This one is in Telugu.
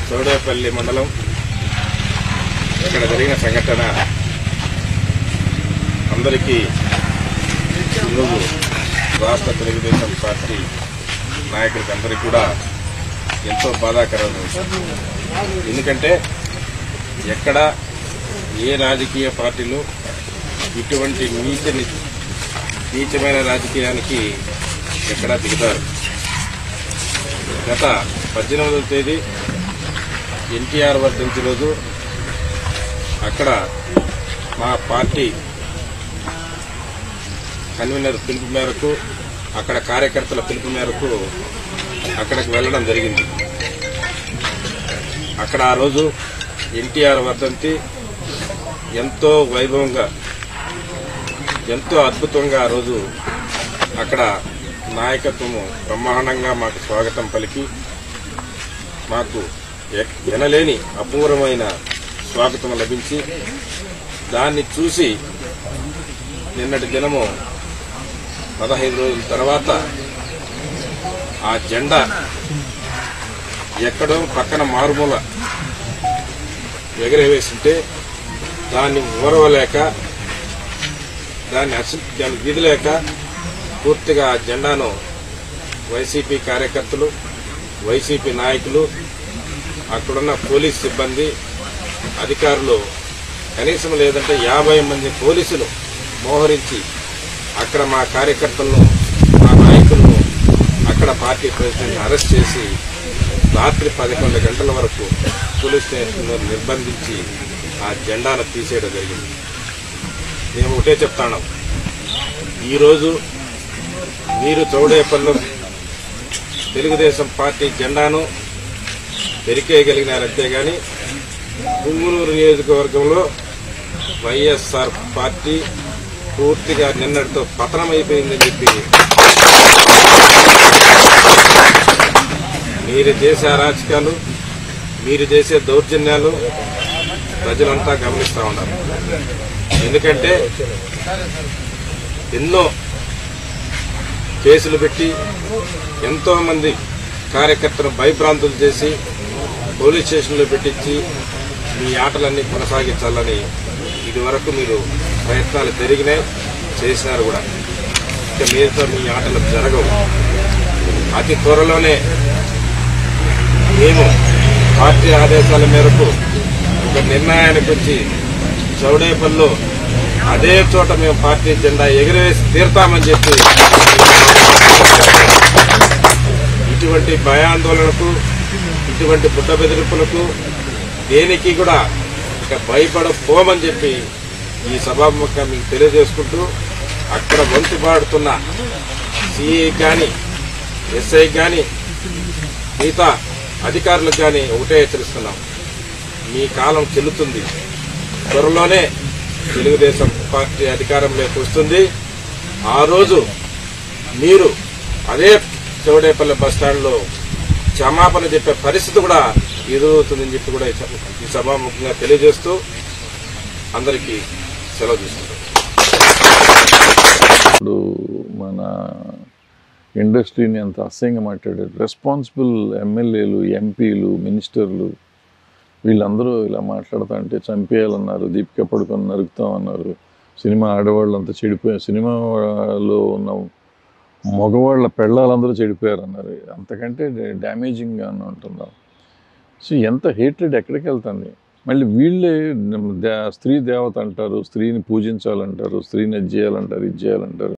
చౌడేపల్లి మండలం ఇక్కడ జరిగిన సంఘటన అందరికీ ఈరోజు రాష్ట్ర తెలుగుదేశం పార్టీ నాయకులకి అందరికీ కూడా ఎంతో బాధాకరమైన విషయం ఎందుకంటే ఎక్కడ ఏ రాజకీయ పార్టీలు ఇటువంటి నీచ నీచమైన రాజకీయానికి ఎక్కడా దిగుతారు గత పద్దెనిమిదవ తేదీ ఎన్టీఆర్ వర్ధంతి రోజు అక్కడ మా పార్టీ కన్వీనర్ పిలుపు మేరకు అక్కడ కార్యకర్తల పిలుపు మేరకు అక్కడికి వెళ్ళడం జరిగింది అక్కడ ఆ రోజు ఎన్టీఆర్ వర్ధంతి ఎంతో వైభవంగా ఎంతో అద్భుతంగా ఆ రోజు అక్కడ నాయకత్వము బ్రహ్మాండంగా మాకు స్వాగతం పలికి మాకు ఎ- ఎనలేని అపూర్వమైన స్వాగతం లభించి దాన్ని చూసి నిన్నటి దినము పదహైదు రోజుల తర్వాత ఆ జెండా ఎక్కడో పక్కన మారుమూల ఎగరవేస్తుంటే దాన్ని ఊరవలేక దాన్ని అసలు దాన్ని విధులేక పూర్తిగా ఆ జెండాను వైసీపీ కార్యకర్తలు వైసీపీ నాయకులు అక్కడున్న పోలీస్ సిబ్బంది అధికారులు కనీసం లేదంటే యాభై మంది పోలీసులు మోహరించి అక్కడ మా కార్యకర్తలను మా నాయకులను అక్కడ పార్టీ ప్రెసిడెంట్ అరెస్ట్ చేసి రాత్రి పదకొండు గంటల వరకు పోలీస్ స్టేషన్లో నిర్బంధించి ఆ జెండాను తీసేయడం జరిగింది మేము ఒకటే చెప్తాను ఈరోజు మీరు చౌడేపల్లి తెలుగుదేశం పార్టీ జెండాను పెరికేయగలిగినారంతే గాని పుంగునూరు నియోజకవర్గంలో వైఎస్ఆర్ పార్టీ పూర్తిగా నిన్నటితో పతనమైపోయిందని చెప్పి మీరు చేసే అరాచకాలు మీరు చేసే దౌర్జన్యాలు ప్రజలంతా గమనిస్తూ ఉన్నారు ఎందుకంటే ఎన్నో కేసులు పెట్టి ఎంతో మంది కార్యకర్తలు భయభ్రాంతులు చేసి పోలీస్ స్టేషన్లో పెట్టించి మీ ఆటలన్నీ కొనసాగించాలని ఇది వరకు మీరు ప్రయత్నాలు జరిగినాయి చేసినారు కూడా ఇక మీతో మీ ఆటలు జరగవు అతి త్వరలోనే మేము పార్టీ ఆదేశాల మేరకు ఒక నిర్ణయానికి వచ్చి చౌడేపల్లిలో అదే చోట మేము పార్టీ జెండా ఎగిరేసి తీరుతామని చెప్పి ఇటువంటి భయాందోళనకు ఇటువంటి బుడ్డ బెదిరింపులకు దేనికి కూడా ఇక భయపడపోమని చెప్పి ఈ సభాముఖంగా మీకు తెలియజేసుకుంటూ అక్కడ వంతు పాడుతున్న సిఐ కానీ ఎస్ఐ కానీ మిగతా అధికారులకు కానీ ఒకటే హెచ్చరిస్తున్నాం మీ కాలం చెల్లుతుంది త్వరలోనే తెలుగుదేశం పార్టీ అధికారంలోకి వస్తుంది ఆ రోజు మీరు అదే చౌడేపల్లి బస్ స్టాండ్లో క్షమాపణ చెప్పే పరిస్థితి కూడా ఎదురవుతుందని చెప్పి కూడా ఈ సభ- ఈ సభాముఖంగా తెలియజేస్తూ అందరికీ సెలవు తీసుకుంటాం ఇప్పుడు మన ఇండస్ట్రీని అంత అసహ్యంగా మాట్లాడారు రెస్పాన్సిబుల్ ఎమ్మెల్యేలు ఎంపీలు మినిస్టర్లు వీళ్ళందరూ ఇలా మాట్లాడుతా అంటే చంపేయాలన్నారు దీపిక పడుకొని నరుకుతామన్నారు సినిమా ఆడవాళ్ళు అంతా చెడిపోయారు సినిమాలో ఉన్న మగవాళ్ళ పెళ్ళాలందరూ చెడిపోయారు అన్నారు అంతకంటే డ్యామేజింగ్గా ఉంటున్నాం సో ఎంత హేట్రెడ్ ఎక్కడికి వెళ్తుంది మళ్ళీ వీళ్ళే దే- స్త్రీ దేవత అంటారు స్త్రీని పూజించాలంటారు స్త్రీని అది చేయాలంటారు ఇది చేయాలంటారు